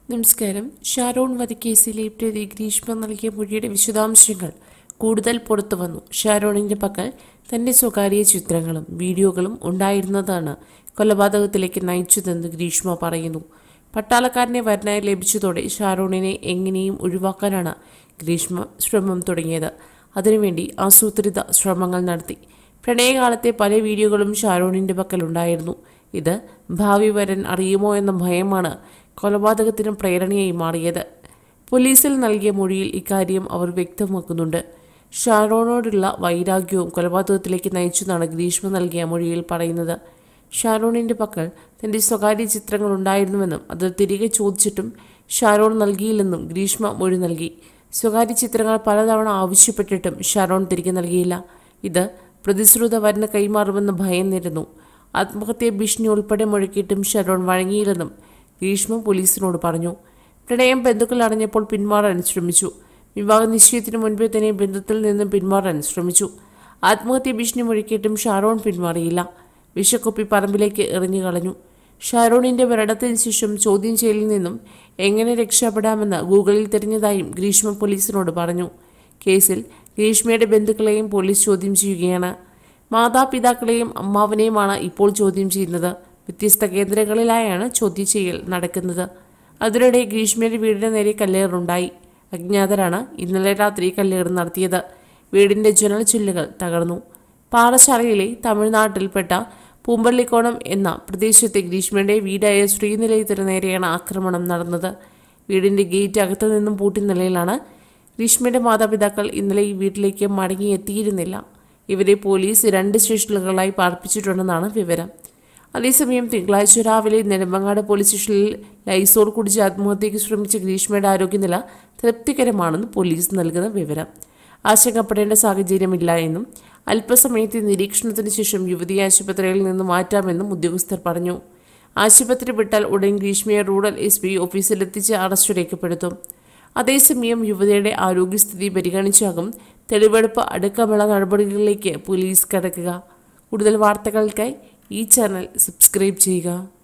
നമസ്കാരം ഷാരോൺ വധക്കേസിലെ പ്രതി ഗ്രീഷ്മ നൽകിയ മൊഴിയുടെ വിശദാംശങ്ങൾ കൂടുതൽ പുറത്തു വന്നു ഷാരോണിന്റെ പക്കൽ തന്റെ സ്വകാര്യ ചിത്രങ്ങളും വീഡിയോകളും ഉണ്ടായിരുന്നതാണ് കൊലപാതകത്തിലേക്ക് നയിച്ചതെന്ന് ഗ്രീഷ്മ പറയുന്നു പട്ടാളക്കാരനെ വരനായി ലഭിച്ചതോടെ ഷാരോണിനെ എങ്ങനെയും ഒഴിവാക്കാനാണ് ഗ്രീഷ്മ ശ്രമം തുടങ്ങിയത് അതിനുവേണ്ടി ആസൂത്രിത ശ്രമങ്ങൾ നടത്തി പ്രണയകാലത്തെ പല വീഡിയോകളും ഷാരോണിന്റെ പക്കലുണ്ടായിരുന്നു ഇത് ഭാവി വരൻ അറിയുമോ എന്ന ഭയമാണ് കൊലപാതകത്തിന് പ്രേരണയായി മാറിയത് പോലീസിൽ നൽകിയ മൊഴിയിൽ ഇക്കാര്യം അവർ വ്യക്തമാക്കുന്നുണ്ട് ഷാരോണോടുള്ള വൈരാഗ്യവും കൊലപാതകത്തിലേക്ക് നയിച്ചെന്നാണ് ഗ്രീഷ്മ നൽകിയ മൊഴിയിൽ പറയുന്നത് ഷാരോണിന്റെ പക്കൽ തന്റെ സ്വകാര്യ ചിത്രങ്ങൾ ഉണ്ടായിരുന്നുവെന്നും അത് തിരികെ ചോദിച്ചിട്ടും ഷാരോൺ നൽകിയില്ലെന്നും ഗ്രീഷ്മ മൊഴി നൽകി സ്വകാര്യ ചിത്രങ്ങൾ പലതവണ ആവശ്യപ്പെട്ടിട്ടും ഷാരോൺ തിരികെ നൽകിയില്ല ഇത് പ്രതിശ്രുത വരന് കൈമാറുമെന്ന് ഭയന്നിരുന്നു ആത്മഹത്യ ഭീഷണി ഉൾപ്പെടെ മുഴക്കിയിട്ടും ഷരോൺ വഴങ്ങിയില്ലെന്നും ഗ്രീഷ്മ പോലീസിനോട് പറഞ്ഞു പ്രണയം ബന്ധുക്കൾ അറിഞ്ഞപ്പോൾ പിന്മാറാൻ ശ്രമിച്ചു വിവാഹ നിശ്ചയത്തിന് മുൻപേ തന്നെ ബന്ധത്തിൽ നിന്നും പിന്മാറാൻ ശ്രമിച്ചു ആത്മഹത്യ ഭീഷണി മുഴക്കിയിട്ടും ഷാരോൺ പിന്മാറിയില്ല വിഷക്കുപ്പി പറമ്പിലേക്ക് എറിഞ്ഞു കളഞ്ഞു ഷാരോണിന്റെ മരണത്തിന് ശേഷം ചോദ്യം ചെയ്യലിൽ നിന്നും എങ്ങനെ രക്ഷപ്പെടാമെന്ന് ഗൂഗിളിൽ തിരഞ്ഞതായും ഗ്രീഷ്മ പോലീസിനോട് പറഞ്ഞു കേസിൽ ഗ്രീഷ്മയുടെ ബന്ധുക്കളെയും പോലീസ് ചോദ്യം ചെയ്യുകയാണ് മാതാപിതാക്കളെയും അമ്മാവനെയുമാണ് ഇപ്പോൾ ചോദ്യം ചെയ്യുന്നത് വ്യത്യസ്ത കേന്ദ്രങ്ങളിലായാണ് ചോദ്യം ചെയ്യൽ നടക്കുന്നത് അതിനിടെ ഗ്രീഷ്മയുടെ വീടിന് നേരെ കല്ലേറുണ്ടായി അജ്ഞാതരാണ് ഇന്നലെ രാത്രി കല്ലേറ് നടത്തിയത് വീടിന്റെ ജനൽ ചില്ലുകൾ തകർന്നു പാറശാലയിലെ തമിഴ്നാട്ടിൽപ്പെട്ട പൂമ്പള്ളിക്കോണം എന്ന പ്രദേശത്തെ ഗ്രീഷ്മയുടെ വീടായ ശ്രീനിലയത്തിന് നേരെയാണ് ആക്രമണം നടന്നത് വീടിന്റെ ഗേറ്റ് അകത്തു നിന്നും പൂട്ടിയ നിലയിലാണ് ഗ്രീഷ്മയുടെ മാതാപിതാക്കൾ ഇന്നലെ ഈ വീട്ടിലേക്ക് മടങ്ങിയെത്തിയിരുന്നില്ല ഇവരെ പോലീസ് രണ്ട് സ്റ്റേഷനുകളായി പാർപ്പിച്ചിട്ടുണ്ടെന്നാണ് വിവരം അതേസമയം തിങ്കളാഴ്ച രാവിലെ നെടുമ്പങ്ങാട് പോലീസ് സ്റ്റേഷനിൽ ലൈസോൾ കുടിച്ച് ആത്മഹത്യയ്ക്ക് ശ്രമിച്ച ഗ്രീഷ്മയുടെ ആരോഗ്യനില തൃപ്തികരമാണെന്ന് പോലീസ് നൽകുന്ന വിവരം ആശങ്കപ്പെടേണ്ട സാഹചര്യമില്ല എന്നും അല്പസമയത്തെ നിരീക്ഷണത്തിന് ശേഷം യുവതിയെ ആശുപത്രിയിൽ നിന്ന് മാറ്റാമെന്നും ഉദ്യോഗസ്ഥർ പറഞ്ഞു ആശുപത്രി വിട്ടാൽ ഉടൻ ഗ്രീഷ്മയെ റൂറൽ എസ് പി ഓഫീസിലെത്തിച്ച് അറസ്റ്റ് രേഖപ്പെടുത്തും അതേസമയം യുവതിയുടെ ആരോഗ്യസ്ഥിതി പരിഗണിച്ചാകും തെളിവെടുപ്പ് അടക്കമുള്ള നടപടികളിലേക്ക് പോലീസ് കടക്കുക കൂടുതൽ വാർത്തകൾക്കായി ഈ ചാനൽ സബ്സ്ക്രൈബ് ചെയ്യുക